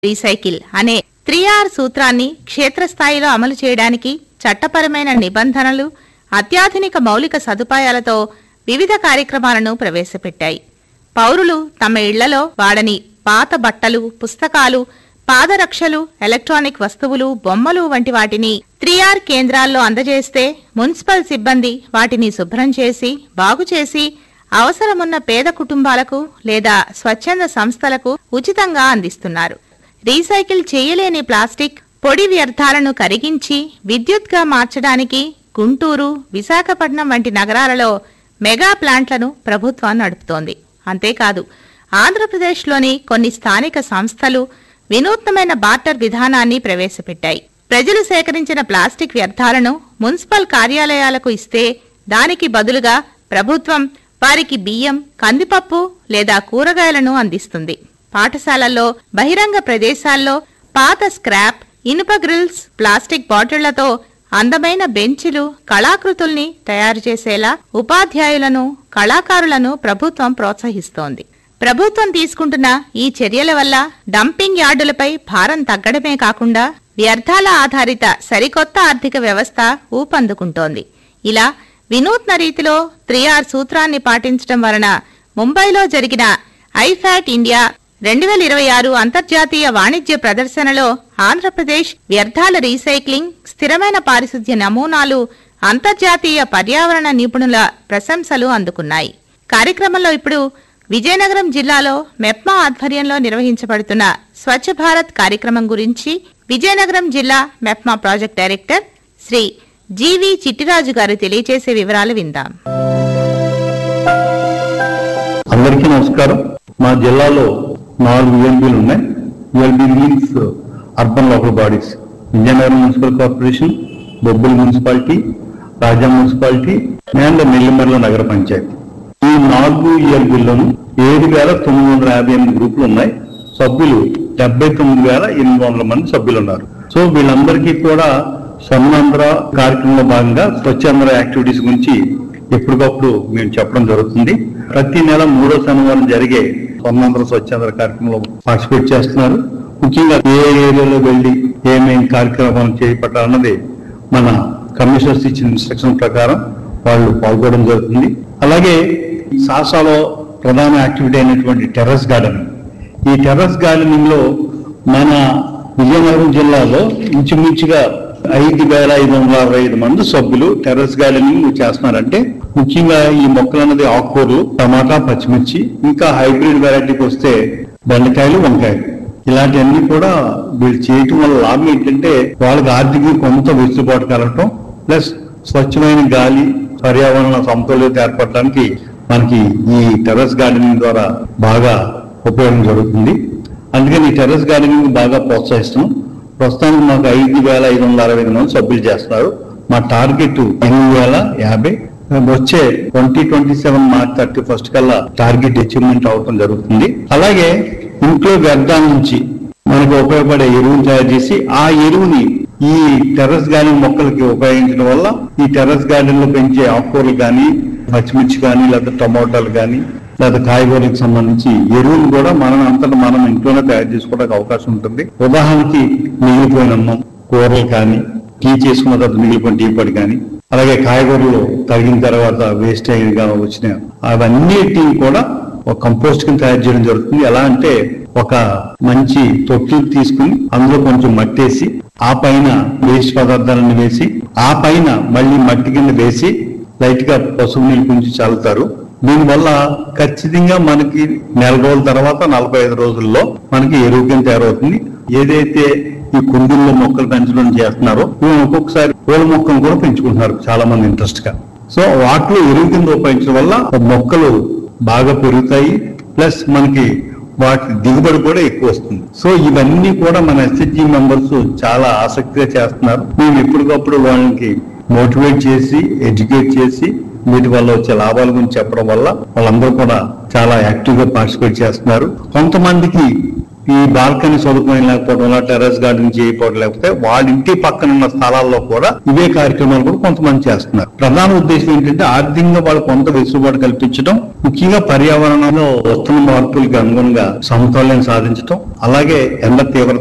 recycle అనే three are సూత్రాన్ని క్షేత్రస్థాయిలో అమలు చేయడానికి చట్టపరమైన నిబంధనలు అత్యాధునిక మౌలిక సదుపాయాలతో వివిధ కార్యక్రమాలను ప్రవేశపెట్టాయి పౌరులు తమ ఇళ్లలో వాడని పాత బట్టలు పుస్తకాలు పాదరక్షలు ఎలక్ట్రానిక్ వస్తువులు బొమ్మలు వంటి వాటిని త్రీ ఆర్ కేంద్రాల్లో అందజేస్తే మున్సిపల్ సిబ్బంది వాటిని శుభ్రం చేసి బాగుచేసి అవసరమున్న పేద కుటుంబాలకు లేదా స్వచ్ఛంద సంస్థలకు ఉచితంగా అందిస్తున్నారు రీసైకిల్ చేయలేని ప్లాస్టిక్ పొడి వ్యర్థాలను కరిగించి విద్యుత్గా మార్చడానికి గుంటూరు విశాఖపట్నం వంటి నగరాలలో మెగా ప్లాంట్లను ప్రభుత్వం నడుపుతోంది అంతేకాదు ఆంధ్రప్రదేశ్లోని కొన్ని స్థానిక సంస్థలు వినూత్నమైన బార్టర్ విధానాన్ని ప్రవేశపెట్టాయి ప్రజలు సేకరించిన ప్లాస్టిక్ వ్యర్థాలను మున్సిపల్ కార్యాలయాలకు ఇస్తే దానికి బదులుగా ప్రభుత్వం వారికి బియ్యం కందిపప్పు లేదా కూరగాయలను అందిస్తుంది పాఠశాలల్లో బహిరంగ ప్రదేశాల్లో పాత స్క్రాప్ ఇనుప గ్రిల్స్ ప్లాస్టిక్ బాటిళ్లతో అందమైన బెంచులు కళాకృతుల్ని తయారు చేసేలా ఉపాధ్యాయులను కళాకారులను ప్రభుత్వం ప్రోత్సహిస్తోంది ప్రభుత్వం తీసుకుంటున్న ఈ చర్యల వల్ల డంపింగ్ యార్డులపై భారం తగ్గడమే కాకుండా వ్యర్థాల ఆధారిత సరికొత్త ఆర్థిక వ్యవస్థ ఊపందుకుంటోంది ఇలా వినూత్న రీతిలో త్రీ ఆర్ సూత్రాన్ని పాటించడం వలన ముంబైలో జరిగిన ఐఫాట్ ఇండియా రెండు వేల ఇరవై ఆరు అంతర్జాతీయ వాణిజ్య ప్రదర్శనలో ఆంధ్రప్రదేశ్ వ్యర్థాల రీసైక్లింగ్ స్థిరమైన పారిశుధ్య నమూనాలు అంతర్జాతీయ పర్యావరణ నిపుణుల ప్రశంసలు అందుకున్నాయి కార్యక్రమంలో ఇప్పుడు విజయనగరం జిల్లాలో మెప్మా ఆధ్వర్యంలో నిర్వహించబడుతున్న స్వచ్ఛ భారత్ కార్యక్రమం గురించి విజయనగరం జిల్లా MEPMA project director Shri G V Chittiraju గారు తెలియజేసే వివరాలు విందాం అందరికీ నమస్కారం మా జిల్లాలో నాలుగు యూఎల్బీలు ఉన్నాయి ULB means urban local bodies Vizianagaram municipal corporation Bobbili municipality Raja municipality and Nellimarla నగర పంచాయతీ ఈ నాలుగు యూఎల్బీల్లోనూ ఏడు వేల తొమ్మిది వందల యాభై ఎనిమిది గ్రూపులు ఉన్నాయి సభ్యులు డెబ్బై తొమ్మిది వేల ఎనిమిది వందల మంది సభ్యులు ఉన్నారు సో వీళ్ళందరికీ కూడా స్వర్ణాంధ్ర కార్యక్రమంలో భాగంగా స్వచ్ఛాంధ్ర యాక్టివిటీస్ గురించి ఎప్పటికప్పుడు మేము చెప్పడం జరుగుతుంది ప్రతి నెల మూడో శనివారం జరిగే స్వర్ణాంధ్ర స్వచ్ఛాంధ్ర కార్యక్రమంలో పార్టిసిపేట్ చేస్తున్నారు ముఖ్యంగా ఏ ఏరియాలో వెళ్ళి ఏమేం కార్యక్రమాలు చేపట్టాలన్నది మన కమిషనర్స్ ఇచ్చిన ఇన్స్ట్రక్షన్ ప్రకారం వాళ్ళు పాల్గొనడం జరుగుతుంది అలాగే సాసాలో ప్రధాన యాక్టివిటీ అయినటువంటి టెర్రస్ గార్డెన్ ఈ టెర్రస్ గార్డెనింగ్ లో మన విజయనగరం జిల్లాలో ఇంచుమించుగా ఐదు వేల ఐదు వందల అరవై ఐదు మంది సభ్యులు టెర్రస్ గార్డెనింగ్ చేస్తున్నారంటే ముఖ్యంగా ఈ మొక్కలు అన్నది ఆకుకూరలు టమాటా పచ్చిమిర్చి ఇంకా హైబ్రిడ్ వెరైటీకి వస్తే బెండకాయలు వంకాయలు ఇలాంటివన్నీ కూడా వీళ్ళు చేయటం వల్ల లాభం ఏంటంటే వాళ్ళకి ఆర్థికంగా కొంత వెసులుబాటు కలగటం ప్లస్ స్వచ్ఛమైన గాలి పర్యావరణ సమతుల్యత ఏర్పడడానికి మనకి ఈ టెర్రస్ గార్డెనింగ్ ద్వారా బాగా ఉపయోగం జరుగుతుంది అందుకని ఈ టెర్రస్ గార్డెనింగ్ బాగా ప్రోత్సహిస్తున్నాం ప్రస్తుతానికి మాకు ఐదు వేల ఐదు వందల అరవై ఐదు మంది సభ్యులు చేస్తున్నారు మా టార్గెట్ ఎనిమిది వేల యాభై వచ్చే twenty twenty seven March thirty first కల్లా టార్గెట్ అచీవ్మెంట్ అవటం జరుగుతుంది అలాగే ఇంట్లో వ్యర్థాల నుంచి మనకు ఉపయోగపడే ఎరువును తయారు చేసి ఆ ఎరువుని ఈ టెర్రస్ గార్డెన్ మొక్కలకి ఉపయోగించడం వల్ల ఈ టెర్రస్ గార్డెన్ లో పెంచే ఆకుకూరలు కానీ పచ్చిమిర్చి కానీ లేదా టమోటాలు కానీ లేదా కాయగూరలకు సంబంధించి ఎరువులు కూడా మనం అంతటా మనం ఇంట్లోనే తయారు చేసుకోవడానికి అవకాశం ఉంటుంది ఉదాహరణకి మిగిలిపోయిన అన్నం కూరలు కానీ టీ చేసుకున్న తర్వాత మిగిలిపోయిన టీ పొడి కానీ అలాగే కాయగూరలు తగిన తర్వాత వేస్ట్ అయినగా వచ్చిన అవన్నిటిని కూడా ఒక కంపోస్ట్ కింద తయారు చేయడం జరుగుతుంది ఎలా అంటే ఒక మంచి తొట్టి తీసుకుని అందులో కొంచెం మట్టేసి ఆ పైన వేస్ట్ పదార్థాలను వేసి ఆ పైన మళ్ళీ మట్టి కింద వేసి లైట్ గా పసుపు నీళ్ళు కొంచెం చల్లుతారు దీనివల్ల ఖచ్చితంగా మనకి నెల రోజుల తర్వాత నలభై ఐదు రోజుల్లో మనకి ఎరువు కింద తయారవుతుంది ఏదైతే ఈ కుండీల్లో మొక్కలు పెంచడం చేస్తున్నారో ఇవి ఒక్కొక్కసారి పూల మొక్కలు కూడా పెంచుకుంటున్నారు చాలా మంది ఇంట్రెస్ట్ గా సో వాటిలో ఎరువు కింద ఉపయోగించడం వల్ల మొక్కలు బాగా పెరుగుతాయి ప్లస్ మనకి వాటి దిగుబడి కూడా ఎక్కువ వస్తుంది సో ఇవన్నీ కూడా మన ఎస్హెచ్జి మెంబర్స్ చాలా ఆసక్తిగా చేస్తున్నారు మేము ఎప్పటికప్పుడు వాళ్ళకి మోటివేట్ చేసి ఎడ్యుకేట్ చేసి వీటి వల్ల వచ్చే లాభాల గురించి చెప్పడం వల్ల వాళ్ళందరూ కూడా చాలా యాక్టివ్ గా పార్టిసిపేట్ చేస్తున్నారు కొంతమందికి ఈ బాల్కనీ సదుపాయం లేకపోవడం వల్ల టెర్రస్ గార్డెన్ చేయకపోవడం లేకపోతే వాళ్ళ ఇంటి పక్కన ఉన్న స్థలాల్లో కూడా ఇవే కార్యక్రమాలు కూడా కొంతమంది చేస్తున్నారు ప్రధాన ఉద్దేశం ఏంటంటే ఆర్థికంగా వాళ్ళు కొంత వెసులుబాటు కల్పించడం ముఖ్యంగా పర్యావరణంలో వస్తున్న మార్పులకి అనుగుణంగా సమతౌల్యం సాధించడం అలాగే ఎండ తీవ్రత